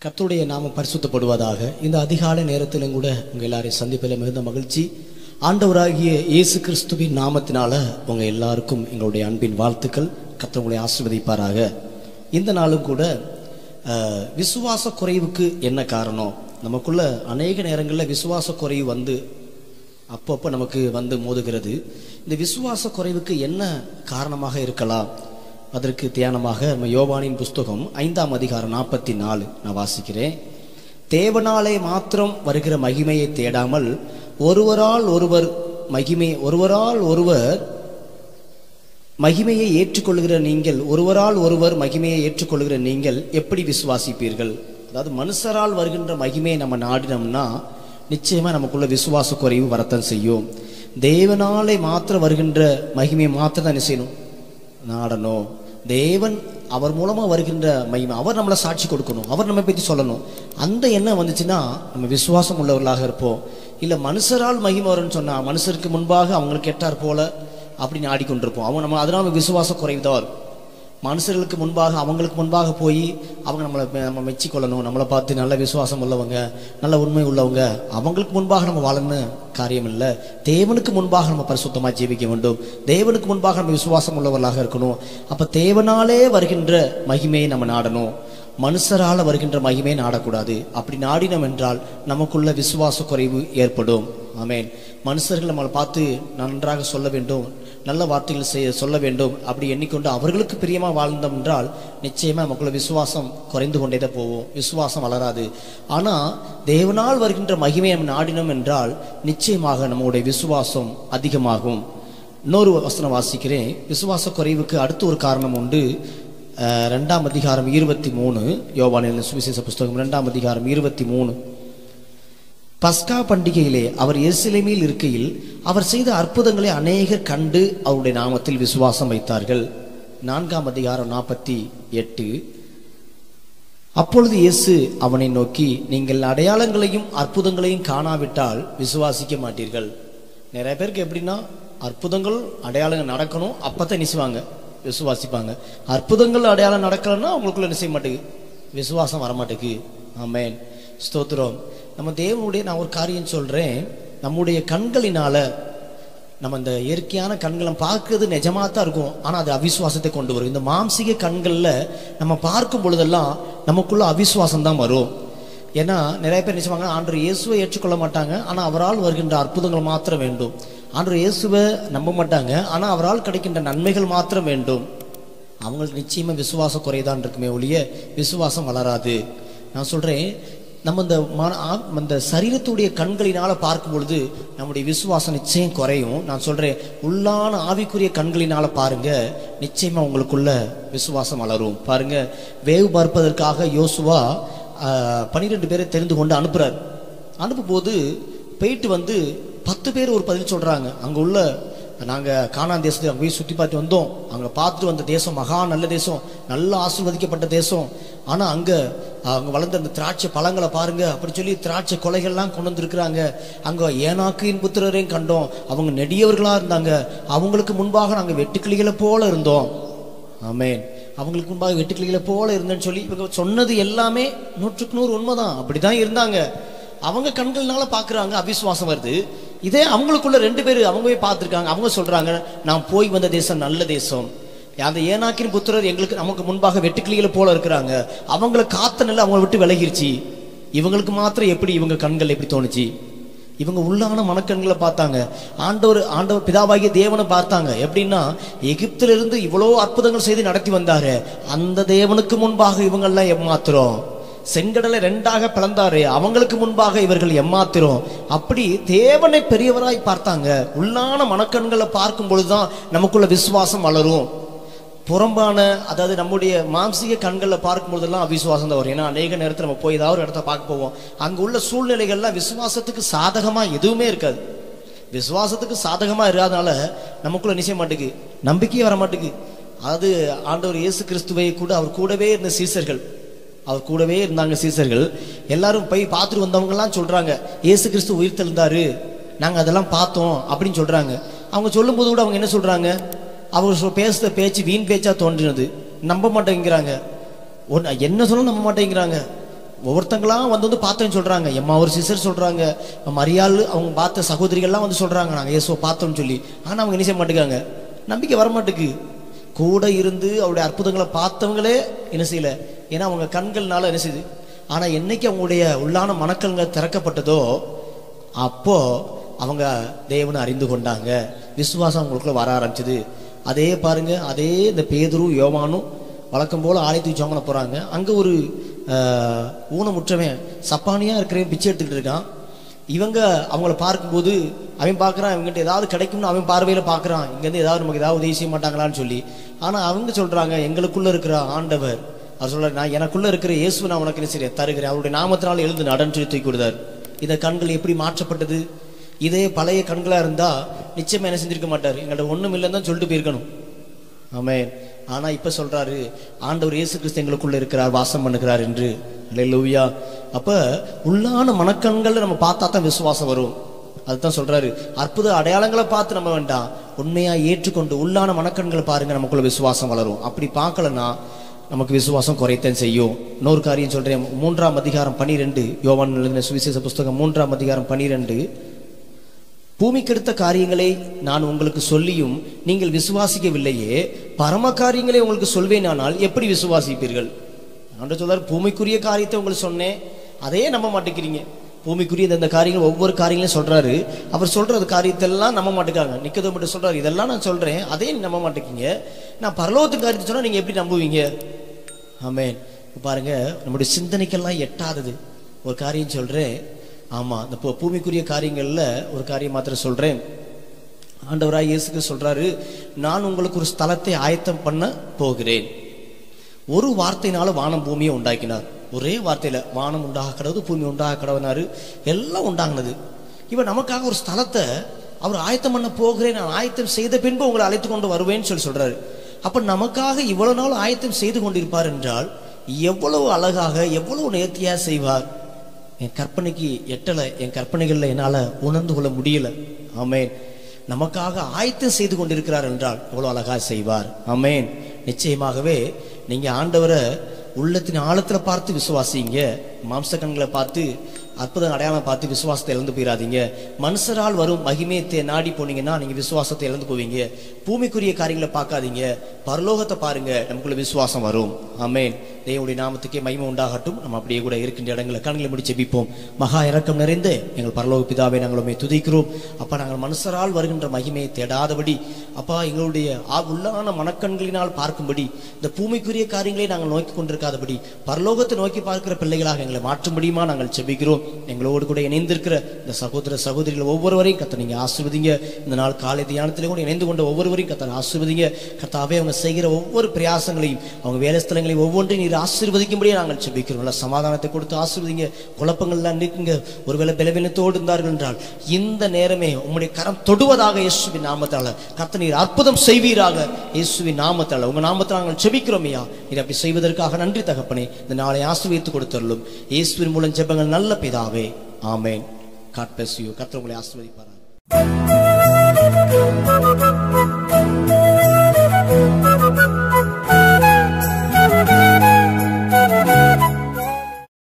கர்த்தருடைய நாமம் பரிசுத்தப்படுவதாக இந்த அதிகாலை நேரத்திலும் கூட உங்க எல்லாரையும் சந்திப்பில் மிகுந்த மகிழ்ச்சி ஆண்டவராகிய இயேசு கிறிஸ்துவின் நாமத்தினால உங்க எல்லாருக்கும் எங்களுடைய அன்பின் வாழ்த்துக்கள் கர்த்தர் உங்களை ஆசீர்வதிப்பாராக இந்த நாளும் கூட அஹ், விசுவாச குறைவுக்கு என்ன காரணம் நமக்குள்ள அநேக நேரங்களில் விசுவாச குறைவு வந்து அப்பப்போ நமக்கு வந்து மோதுகிறது இந்த விசுவாச குறைவுக்கு என்ன காரணமாக இருக்கலாம் அதற்கு தியானமாக நம்ம யோவானின் புஸ்தகம் ஐந்தாம் அதிகாரம் நாற்பத்தி நாலு நான் வாசிக்கிறேன் தேவனாலே மாத்திரம் வருகிற மகிமையை தேடாமல் ஒருவரால் ஒருவர் மகிமை ஒருவரால் ஒருவர் மகிமையை ஏற்றுக்கொள்கிற நீங்கள் ஒருவரால் ஒருவர் மகிமையை ஏற்றுக்கொள்கிற நீங்கள் எப்படி விசுவாசிப்பீர்கள் அதாவது மனுஷரால் வருகின்ற மகிமையை நம்ம நாடினோம்னா நிச்சயமா நமக்குள்ள விசுவாச குறைவு வரத்தான் செய்யும் தேவனாலே மாத்திரம் வருகின்ற மகிமையை மாத்திரம் தான் என்ன செய்யணும் நாடணும் தேவன் அவர் மூலமா வருகின்ற மகிமை அவர் நம்மளை சாட்சி கொடுக்கணும் அவர் நம்ம பற்றி சொல்லணும் அந்த எண்ணம் வந்துச்சுன்னா நம்ம விசுவாசம் உள்ளவர்களாக இருப்போம் இல்ல மனுஷரால் மகிமை வரும்னு சொன்னா மனுஷருக்கு முன்பாக அவங்களுக்கு கெட்டார் போல அப்படின்னு ஆடிக்கொண்டிருப்போம் அவங்க நம்ம அதனால விசுவாச குறைவு தான் இருக்கும் மனுஷர்களுக்கு முன்பாக அவங்களுக்கு முன்பாக போய் அவங்க நம்மளை மெ- நம்ம மெச்சிக்கொள்ளணும் நம்மளை பார்த்து நல்ல விசுவாசம் உள்ளவங்க நல்ல உண்மை உள்ளவங்க அவங்களுக்கு முன்பாக நம்ம வாழணும் காரியம் இல்லை தேவனுக்கு முன்பாக நம்ம பரிசுத்தமாக ஜீவிக்க வேண்டும் தேவனுக்கு முன்பாக நம்ம விசுவாசம் உள்ளவர்களாக இருக்கணும் அப்ப தேவனாலே வருகின்ற மகிமையை நம்ம நாடணும் மனுஷரால வருகின்ற மகிமையை நாடக்கூடாது அப்படி நாடினோம் என்றால் நமக்குள்ள விசுவாச குறைவு ஏற்படும் ஆமென் மனுஷர்கள் நம்மளை பார்த்து நன்றாக சொல்ல வேண்டும் நல்ல வார்த்தைகள் செய்ய சொல்ல வேண்டும் அப்படி எண்ணிக்கொண்டு அவர்களுக்கு பிரியமா வாழ்ந்தோம் என்றால் நிச்சயமா நமக்குள்ள விசுவாசம் குறைந்து கொண்டே தான் போவோம் விசுவாசம் வளராது ஆனா தேவனால் வருகின்ற மகிமையை நம்ம நாடினோம் என்றால் நிச்சயமாக நம்முடைய விசுவாசம் அதிகமாகும் இன்னொரு வசனம் வாசிக்கிறேன் விசுவாச குறைவுக்கு அடுத்து ஒரு காரணம் உண்டு அஹ், ரெண்டாம் அதிகாரம் இருபத்தி மூணு யோவானின் சுவிசேஷ புஸ்தகம் ரெண்டாம் அதிகாரம் இருபத்தி மூணு பஸ்கா பண்டிகையிலே அவர் எருசலேமில் இருக்கையில் அவர் செய்த அற்புதங்களை அநேகர் கண்டு அவருடைய நாமத்தில் விசுவாசம் வைத்தார்கள் நான்காம் அதிகாரம் நாற்பத்தி எட்டு அப்பொழுது இயேசு அவனை நோக்கி நீங்கள் அடையாளங்களையும் அற்புதங்களையும் காணாவிட்டால் விசுவாசிக்க மாட்டீர்கள் நிறைய பேருக்கு எப்படின்னா அற்புதங்கள் அடையாளங்கள் நடக்கணும் அப்பதான் நினைச்சுவாங்க விசுவாசிப்பாங்க அற்புதங்கள் அடையாளம் நடக்கலைன்னா அவங்களுக்குள்ள என்ன செய்ய மாட்டேங்குது விசுவாசம் வரமாட்டேங்குது ஆமென் ஸ்தோத்திரம் நம்ம தேவனுடைய நான் ஒரு காரியம் சொல்றேன் நம்முடைய கண்களினால நம்ம இந்த இயற்கையான கண்களை பார்க்கிறது நிஜமா தான் இருக்கும் ஆனா அது அவிசுவாசத்தை கொண்டு வரும் இந்த மாம்சீக கண்கள்ல நம்ம பார்க்கும் பொழுதெல்லாம் நமக்குள்ள அவிசுவாசம் தான் வரும் ஏன்னா நிறைய பேர் நினைச்சுவாங்க ஆண்டு இயேசுவை ஏற்றுக்கொள்ள மாட்டாங்க ஆனா அவரால் வருகின்ற அற்புதங்கள் மாத்திரம் வேண்டும் ஆண்டு இயேசுவை நம்ப மாட்டாங்க ஆனா அவரால் கிடைக்கின்ற நன்மைகள் மாத்திரம் வேண்டும் அவங்களுக்கு நிச்சயமா விசுவாச குறைதான் இருக்குமே ஒழிய விசுவாசம் வளராது நான் சொல்றேன் நம்ம இந்த மன ஆ- இந்த சரீரத்துடைய கண்களினால பார்க்கும் பொழுது நம்முடைய விசுவாசம் நிச்சயம் குறையும் நான் சொல்றேன் உள்ளான ஆவிக்குரிய கண்களினால பாருங்க நிச்சயமா உங்களுக்குள்ள விசுவாசம் வளரும் பாருங்க வேவு பார்ப்பதற்காக யோசுவா பனிரெண்டு பேரை தெரிந்து கொண்டு அனுப்புறாரு அனுப்பும்போது போயிட்டு வந்து பத்து பேர் ஒரு பதில் சொல்றாங்க அங்க உள்ள நாங்க கானான் தேசத்தை அங்க போய் சுத்தி பார்த்து வந்தோம் அங்க பார்த்துட்டு வந்த தேசம் மகா நல்ல தேசம் நல்ல ஆசீர்வதிக்கப்பட்ட தேசம் ஆனா அங்க அங்க வளர்ந்த அந்த திராட்சை பழங்களை பாருங்க அப்படி சொல்லி திராட்சை கொலைகள்லாம் கொண்டு வந்திருக்கிறாங்க அங்க ஏனாக்கின் புத்திரரையும் கண்டோம் அவங்க நெடியவர்களா இருந்தாங்க அவங்களுக்கு முன்பாக நாங்க வெட்டுக்கிளிகளை போல இருந்தோம் ஆமென் அவங்களுக்கு முன்பாக வெட்டுக்கிளிகளை போல இருந்தேன்னு சொல்லி இவங்க சொன்னது எல்லாமே நூற்றுக்கு நூறு உண்மைதான் அப்படிதான் இருந்தாங்க அவங்க கண்கள்னால பாக்குறாங்க அவிசுவாசம் வருது இதே அவங்களுக்குள்ள ரெண்டு பேர் அவங்க போய் பார்த்திருக்காங்க அவங்க சொல்றாங்க நான் போய் வந்த தேசம் நல்ல தேசம் அந்த ஏனாக்கின் புத்திரர் எங்களுக்கு நமக்கு முன்பாக வெட்டுக்கிளிகளை போல இருக்கிறாங்க அவங்கள காத்த நிலை அவங்கள விட்டு விலகிருச்சு இவங்களுக்கு மாத்திரம் எப்படி இவங்க கண்கள் எப்படி தோணுச்சு இவங்க உள்ளான மனக்கண்களை பார்த்தாங்க ஆண்டவர் ஆண்டவர் பிதாவாகிய தேவனை பார்த்தாங்க எப்படின்னா எகிப்திலிருந்து இவ்வளோ அற்புதங்கள் செய்து நடத்தி வந்தாரு அந்த தேவனுக்கு முன்பாக இவங்கெல்லாம் ஏமாத்துறோம் செங்கடலை ரெண்டாக பிளந்தாரு அவங்களுக்கு முன்பாக இவர்கள் எம்மாத்திரம் அப்படி தேவனை பெரியவராய் பார்த்தாங்க உள்ளான மனக்கண்களை பார்க்கும் பொழுதுதான் நமக்குள்ள விசுவாசம் வளரும் புறம்பான அதாவது நம்முடைய மாம்சீக கண்களில் பார்க்கும் போதெல்லாம் அவிசுவாசம் தான் வரும் ஏன்னா அநேக நேரத்தில் நம்ம போய் ஏதாவது ஒரு இடத்த பார்க்க போவோம் அங்க உள்ள சூழ்நிலைகள்லாம் விசுவாசத்துக்கு சாதகமா எதுவுமே இருக்காது விசுவாசத்துக்கு சாதகமா இராதனால நமக்குள்ள நிச்சய மாட்டுக்கு நம்பிக்கையே வர மாட்டுக்கு அதாவது ஆண்டவர் இயேசு கிறிஸ்துவை கூட அவர் கூடவே இருந்த சீசர்கள் அவர் கூடவே இருந்தாங்க சீசர்கள் எல்லாரும் போய் பார்த்துட்டு வந்தவங்க எல்லாம் சொல்றாங்க இயேசு கிறிஸ்து உயிர் தெழுந்தாரு நாங்க அதெல்லாம் பார்த்தோம் அப்படின்னு சொல்றாங்க அவங்க சொல்லும்போது கூட அவங்க என்ன சொல்றாங்க அவர் சொ- பேசுற பேச்சு வீண் பேச்சா தோன்றினது நம்ப மாட்டேங்கிறாங்க ஒன்னு என்ன சொன்னாலும் நம்ப மாட்டேங்கிறாங்க ஒவ்வொருத்தங்களாம் வந்து வந்து பார்த்தோன்னு சொல்றாங்க எம்மா ஒரு சிஸ்டர் சொல்றாங்க மரியாள் அவங்க பார்த்த சகோதரிகள்லாம் வந்து சொல்றாங்க நாங்க இயேசுவை பார்த்தோம்னு சொல்லி ஆனா அவங்க என்ன செய்ய மாட்டேங்காங்க நம்பிக்கை வர மாட்டேங்குது கூட இருந்து அவருடைய அற்புதங்களை பார்த்தவங்களே என்ன செய்யல ஏன்னா அவங்க கண்கள்னால என்ன செய்யுது ஆனா என்னைக்கு அவங்களுடைய உள்ளான மனக்கண்கள் திறக்கப்பட்டதோ அப்போ அவங்க தேவனை அறிந்து கொண்டாங்க விசுவாசம் அவங்களுக்குள்ள வர ஆரம்பிச்சது அதே பாருங்க அதே இந்த பேதுரு யோவானும் வழக்கம் போல ஆலயத்துக்கு ஜோங்கன போறாங்க அங்க ஒரு ஆஹ், ஊனமுற்றவன் சப்பானியா இருக்கிறவன் பிச்சை எடுத்துக்கிட்டு இருக்கான் இவங்க அவங்கள பார்க்கும்போது அவன் பார்க்கறான் இவங்ககிட்ட ஏதாவது கிடைக்கும்னு அவன் பார்வையில பார்க்கறான் இங்கேருந்து ஏதாவது நமக்கு ஏதாவது உதவி செய்ய மாட்டாங்களான்னு சொல்லி ஆனா அவங்க சொல்றாங்க எங்களுக்குள்ள இருக்கிற ஆண்டவர் அவர் சொல்றாரு நான் எனக்குள்ள இருக்கிற இயேசுவை நான் உனக்கு என்ன செய்றேன் தருகிறேன் அவருடைய நாமத்தினால எழுந்து நடன்னு சொல்லி தூக்கி விடுதார் இந்த கண்கள் எப்படி மாற்றப்பட்டது இதே பழைய கண்களா இருந்தா நிச்சயமா என்ன செஞ்சிருக்க மாட்டார் எங்கள்ட்ட ஒண்ணும் இல்லைன்னு தான் சொல்லிட்டு போயிருக்கணும் ஆமென் ஆனா இப்ப சொல்றாரு ஆண்டவர் இயேசு கிறிஸ்து எங்களுக்குள்ள இருக்கிறார் வாசம் பண்ணுகிறார் என்று அல்லேலூயா அப்ப உள்ளான மனக்கண்கள் நம்ம பார்த்தா தான் விசுவாசம் வரும் அதுதான் சொல்றாரு அற்புத அடையாளங்களை பார்த்து நம்ம வேண்டாம் உண்மையா ஏற்றுக்கொண்டு உள்ளான மனக்கண்களை பாருங்க நமக்குள்ள விசுவாசம் வளரும் அப்படி பார்க்கலன்னா நமக்கு விசுவாசம் குறையத்தான் செய்யும் இன்னொரு காரியம் சொல்றேன் மூன்றாம் அதிகாரம் பனிரெண்டு யோவான் எழுதின சுவிசேஷ புஸ்தகம் மூன்றாம் அதிகாரம் பனிரெண்டு பூமிக்கெடுத்த காரியங்களை நான் உங்களுக்கு சொல்லியும் நீங்கள் விசுவாசிக்கவில்லையே பரம காரியங்களை உங்களுக்கு சொல்வேனானால் எப்படி விசுவாசிப்பீர்கள் ஆண்டவர் சொல்றார் பூமிக்குரிய காரியத்தை உங்களுக்கு சொன்னேன் அதே நம்ப மாட்டேங்கிறீங்க பூமிக்குரிய இந்த- இந்த காரியங்கள் ஒவ்வொரு காரியங்களையும் சொல்றாரு அவர் சொல்றது காரியத்தெல்லாம் நம்ப மாட்டேங்காங்க நிக்கதோ மட்டும் சொல்றாரு இதெல்லாம் நான் சொல்றேன் அதே நீ நம்ப மாட்டேங்கிறீங்க நான் பரலோகத்து காரியத்தை சொன்னா நீங்க எப்படி நம்புவீங்க ஆமென் இப்ப பாருங்க நம்முடைய சிந்தனைக்கெல்லாம் எட்டாதது ஒரு காரியம் சொல்றேன் ஆமா இந்த பூ- பூமிக்குரிய காரியங்கள்ல ஒரு காரியம் மாத்திரம் சொல்றேன் ஆண்டவராய் இயேசுக்கு சொல்றாரு நான் உங்களுக்கு ஒரு ஸ்தலத்தை ஆயத்தம் பண்ண போகிறேன் ஒரு வார்த்தையினால வானம் பூமியை உண்டாக்கினார் ஒரே வார்த்தையில வானம் உண்டாக கடவுது பூமி உண்டாக கடவுனாரு எல்லாம் உண்டாங்கினது இவன் நமக்காக ஒரு ஸ்தலத்தை அவர் ஆயத்தம் பண்ண போகிறேன் நான் ஆயத்தம் செய்த பின்பு உங்களை அழைத்து கொண்டு வருவேன்னு சொல்லி சொல்றாரு அப்ப நமக்காக இவ்வளவு நாள் ஆயத்தம் செய்து கொண்டிருப்பார் என்றால் எவ்வளவு அழகாக எவ்வளவு நேர்த்தியா செய்வார் என் கற்பனைக்கு எட்டல என் கற்பனைகள்ல என்னால உணர்ந்து கொள்ள முடியல ஆமென் நமக்காக ஆயத்தம் செய்து கொண்டிருக்கிறார் என்றால் எவ்வளவு அழகா செய்வார் ஆமென் நிச்சயமாகவே நீங்க ஆண்டவரை உள்ளத்தின் ஆழத்துல பார்த்து விசுவாசிங்க மாம்ச கண்களை பார்த்து அற்புத அடையாளம் பார்த்து விசுவாசத்தை இழந்து போயிடாதீங்க மனுஷரால் வரும் மகிமையத்தை நாடி போனீங்கன்னா நீங்க விசுவாசத்தை இழந்து போவீங்க பூமிக்குரிய காரியங்களை பார்க்காதீங்க பரலோகத்தை பாருங்க நமக்குள்ள விசுவாசம் வரும் ஆமென் தேவனுடைய நாமத்துக்கே மகிமை உண்டாகட்டும் நம்ம அப்படியே கூட இருக்கின்ற இடங்களை கண்களை முடி ஜெபிப்போம் மகா இரக்கம் நிறைந்த எங்கள் பரலோக பிதாவை நாங்கள் உம்மை துதிக்கிறோம் அப்பா நாங்கள் மனுஷரால் வருகின்ற மகிமையை தேடாதபடி அப்பா எங்களுடைய ஆ- உள்ளான மனக்கண்களினால் பார்க்கும்படி இந்த பூமிக்குரிய காரியங்களை நாங்கள் நோக்கி கொண்டிருக்காதபடி பரலோகத்தை நோக்கி பார்க்கிற பிள்ளைகளாக எங்களை மாற்றும்படியுமா நாங்கள் ஜெபிக்கிறோம் எங்களோடு கூட இணைந்திருக்கிற இந்த சகோதர சகோதரிகள் ஒவ்வொருவரையும் கத்த நீங்க ஆசிர்வதிங்க இந்த நாள் காலை தியானத்திலே கூட இணைந்து கொண்ட ஒவ்வொருவரையும் கத்த ஆசிர்வதிங்க கத்தாவே அவங்க செய்கிற ஒவ்வொரு பிரயாசங்களையும் அவங்க வேலை ஸ்தலங்களையும் ஒவ்வொன்றையும் நீர் ஆசீர்வதிக்கும்படியே நாங்கள் ஜெபிக்கிறோம் நல்ல சமாதானத்தை கொடுத்து ஆசீர்வதிங்க குழப்பங்கள்லாம் நீக்குங்க ஒருவேளை பலவீனத்தோடு இருந்தார்கள் என்றால் இந்த நேரமே உம்முடைய கரம் தொடுவதாக இயேசுவின் நாமத்தால கத்த நீர் அற்புதம் செய்வீராக இயேசுவின் நாமத்தால உங்க நாமத்தால் நாங்கள் ஜெபிக்கிறோம் ஐயா நீர் அப்படி செய்வதற்காக நன்றி தகப்பனே இந்த நாளை ஆசீர்வதித்து கொடுத்தருளும் இயேசுவின் மூலம் ஜெபங்கள் நல்ல பிதாவே ஆமென் காட் பிளஸ் யூ கர்த்தர் உங்களை ஆசீர்வதிப்பாராக